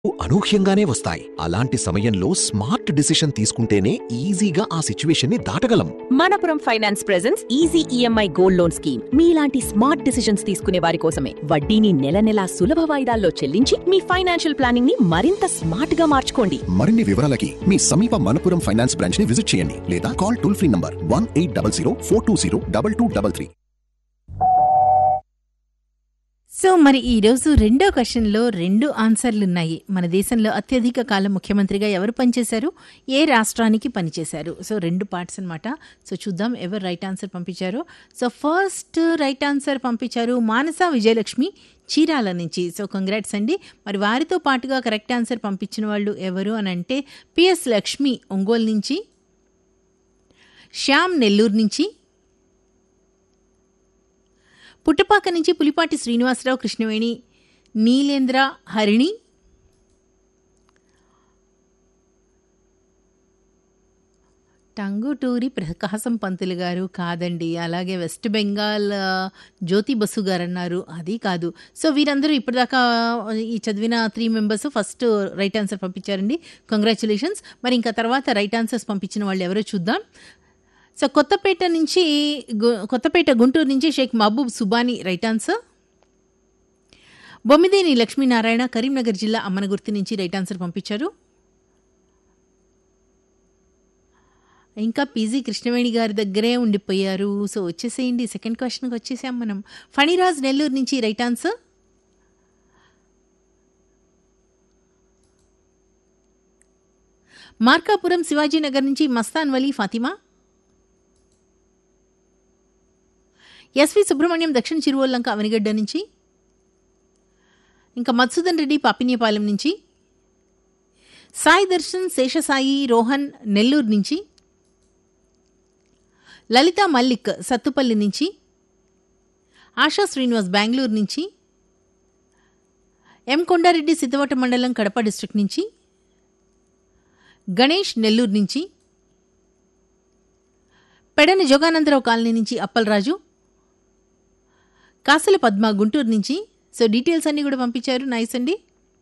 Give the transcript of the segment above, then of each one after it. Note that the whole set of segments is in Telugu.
అనూహ్యంగానే వస్తాయి అలాంటి సమయంలో స్మార్ట్ డిసిషన్ తీసుకుంటేనే ఈజీగా ఆ సిచ్యువేషన్ ని దాటగలం Manappuram Finance presence easy EMI gold loan scheme మీలాంటి స్మార్ట్ డిసిషన్స్ తీసుకునే వారి కోసమే వడ్డీని నెల నెలా సులభ వాయిదాల్లో చెల్లించి మీ ఫైనాన్షియల్ ప్లానింగ్ ని మరింత స్మార్ట్ గా మార్చుకోండి మరిన్ని వివరాలకి మీ సమీప మనపురం ఫైనాన్స్ బ్రాంచ్ ని విజిట్ చేయండి లేదా call toll free number one eight double zero four two zero double two double three so మరి ఈ రోజు రెండో క్వశ్చన్లో రెండు ఆన్సర్లు ఉన్నాయి మన దేశంలో అత్యధిక కాలం ముఖ్యమంత్రిగా ఎవరు పనిచేశారు ఏ రాష్ట్రానికి పనిచేశారు సో రెండు పార్ట్స్ అన్నమాట సో చూద్దాం ఎవరు రైట్ ఆన్సర్ పంపించారో సో ఫస్ట్ రైట్ ఆన్సర్ పంపించారు మానస విజయలక్ష్మి చీరాల నుంచి సో కంగ్రాట్స్ అండి మరి వారితో పాటుగా కరెక్ట్ ఆన్సర్ పంపించిన వాళ్ళు ఎవరు అని అంటే పిఎస్ లక్ష్మి ఒంగోలు నుంచి శ్యామ్ నెల్లూరు నుంచి పుట్టపాక నుంచి పులిపాటి శ్రీనివాసరావు కృష్ణవేణి నీలేంద్ర హరిణి టంగుటూరి ప్రకాశం పంతులు గారు కాదండి అలాగే వెస్ట్ బెంగాల్ ఆ, జ్యోతి బస్సు గారు అన్నారు అది కాదు సో వీరందరూ ఇప్పటిదాకా ఈ చదివిన three members first right answer పంపించారండి కంగ్రాచులేషన్స్ మరి ఇంకా తర్వాత రైట్ ఆన్సర్స్ పంపించిన వాళ్ళు ఎవరో చూద్దాం సో కొత్తపేట నుంచి గు- కొత్తపేట గుంటూరు నుంచి షేక్ మహబూబ్ సుబానీ రైట్ ఆన్సర్ బొమ్మిదేని లక్ష్మీనారాయణ కరీంనగర్ జిల్లా అమ్మనగుర్తి నుంచి రైట్ ఆన్సర్ పంపించారు ఇంకా పీజీ కృష్ణవేణి గారి దగ్గరే ఉండిపోయారు సో వచ్చేసేయండి సెకండ్ క్వశ్చన్కి వచ్చేసాం మనం ఫణిరాజ్ నెల్లూరు నుంచి రైట్ ఆన్సర్ మార్కాపురం శివాజీనగర్ నుంచి మస్తాన్ వలీ ఫాతిమా ఎస్వి సుబ్రహ్మణ్యం దక్షిణ చిరువల్లంక అవనిగడ్డ నుంచి ఇంకా మత్సుదన్ రెడ్డి పాపినేపాలెం నుంచి సాయి దర్శన్ శేషసాయి రోహన్ నెల్లూరు నుంచి లలిత మల్లిక్ సత్తుపల్లి నుంచి ఆశా శ్రీనివాస్ బెంగళూరు నుంచి ఎం కొండారెడ్డి సిద్ధవట మండలం కడప డిస్ట్రిక్ట్ నుంచి గణేష్ నెల్లూరు నుంచి పెడని జోగానందరావు కాలనీ నుంచి అప్పలరాజు కాసుల పద్మ గుంటూరు నుంచి సో డీటెయిల్స్ అన్నీ కూడా పంపించారు నైస్ అండి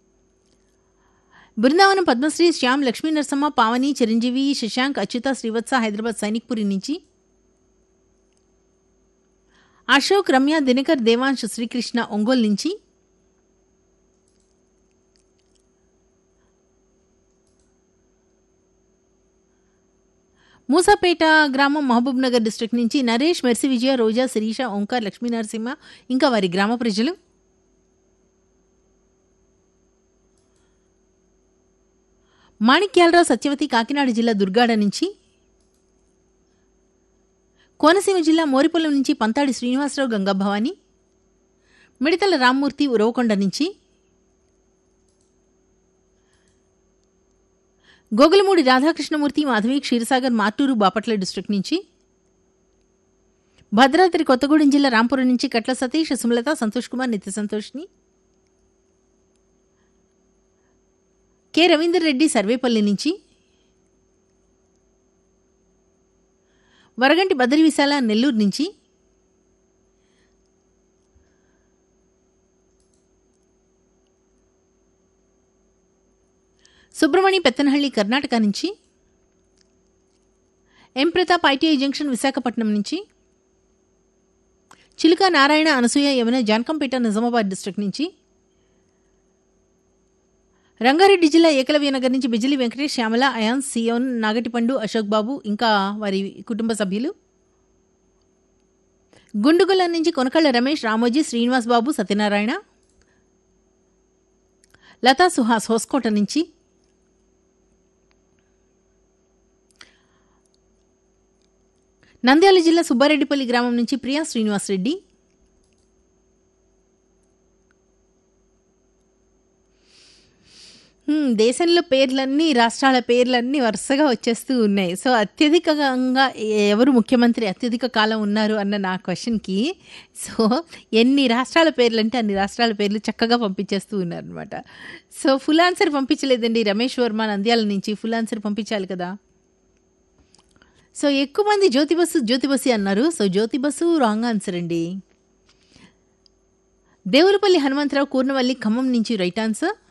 బృందావనం పద్మశ్రీ శ్యామ్ లక్ష్మీ నరసమ్మ పావని చిరంజీవి శశాంక్ అచ్యుత శ్రీవత్స హైదరాబాద్ సైనిక్పురి నుంచి అశోక్ రమ్య దినకర్ దేవాంశ్ శ్రీకృష్ణ ఒంగోలు నుంచి మూసాపేట గ్రామం మహబూబ్ నగర్ డిస్ట్రిక్ట్ నుంచి నరేష్ మెర్సి విజయ రోజా శిరీష ఓంకార్ లక్ష్మీ నరసింహ ఇంకా వారి గ్రామ ప్రజలు మాణిక్యాలరావు సత్యవతి కాకినాడ జిల్లా దుర్గాడ నుంచి కోనసీమ జిల్లా మోరిపొలం నుంచి పంతాడి శ్రీనివాసరావు గంగాభవాని మిడతల రామ్మూర్తి ఉరవకొండ నుంచి గోగులమూడి రాధాకృష్ణమూర్తి మాధవి క్షీరసాగర్ మార్టూరు బాపట్ల డిస్ట్రిక్ట్ నుంచి భద్రాద్రి కొత్తగూడెం జిల్లా రాంపురం నుంచి కట్ల సతీష్ సుమలత సంతోష్ కుమార్ నిత్య సంతోష్ని కె రవీందర్ రెడ్డి సర్వేపల్లి నుంచి వరగంటి బదరి విశాల నెల్లూరు నుంచి సుబ్రమణి పెత్తనహళ్లి కర్ణాటక నుంచి M Pratap ITI junction Visakhapatnam నుంచి చిలుక నారాయణ అనసూయ యమున జాన్కంపేట నిజామాబాద్ డిస్ట్రిక్ట్ నుంచి రంగారెడ్డి జిల్లా ఏకలవ్య నగర్ నుంచి బిజిలి వెంకటేష్ శ్యామల అయాన్ సియోన్ నాగటిపండు అశోక్ బాబు ఇంకా వారి కుటుంబ సభ్యులు గుండుగుల నుంచి కొనకళ్ళ రమేష్ రామోజీ శ్రీనివాస్ బాబు సత్యనారాయణ లతా సుహాస్ హోస్కోట నుంచి నంద్యాల జిల్లా సుబ్బారెడ్డిపల్లి గ్రామం నుంచి ప్రియా శ్రీనివాస్ రెడ్డి హ్మ్, దేశంలో పేర్లన్నీ రాష్ట్రాల పేర్లన్నీ వరుసగా వచ్చేస్తూ ఉన్నాయి సో అత్యధికంగా ఎవరు ముఖ్యమంత్రి అత్యధిక కాలం ఉన్నారు అన్న నా క్వశ్చన్కి సో ఎన్ని రాష్ట్రాల పేర్లు అంటే అన్ని రాష్ట్రాల పేర్లు చక్కగా పంపించేస్తూ ఉన్నారు అనమాట సో ఫుల్ ఆన్సర్ పంపించలేదండి రమేష్ వర్మ నంద్యాల నుంచి ఫుల్ ఆన్సర్ పంపించాలి కదా సో ఎక్కువ మంది జ్యోతి బస్సు జ్యోతి బస్సు అన్నారు so Jyothi bus wrong answer అండి దేవులపల్లి హనుమంతరావు కూర్నవల్లి ఖమ్మం నుంచి రైట్ ఆన్సర్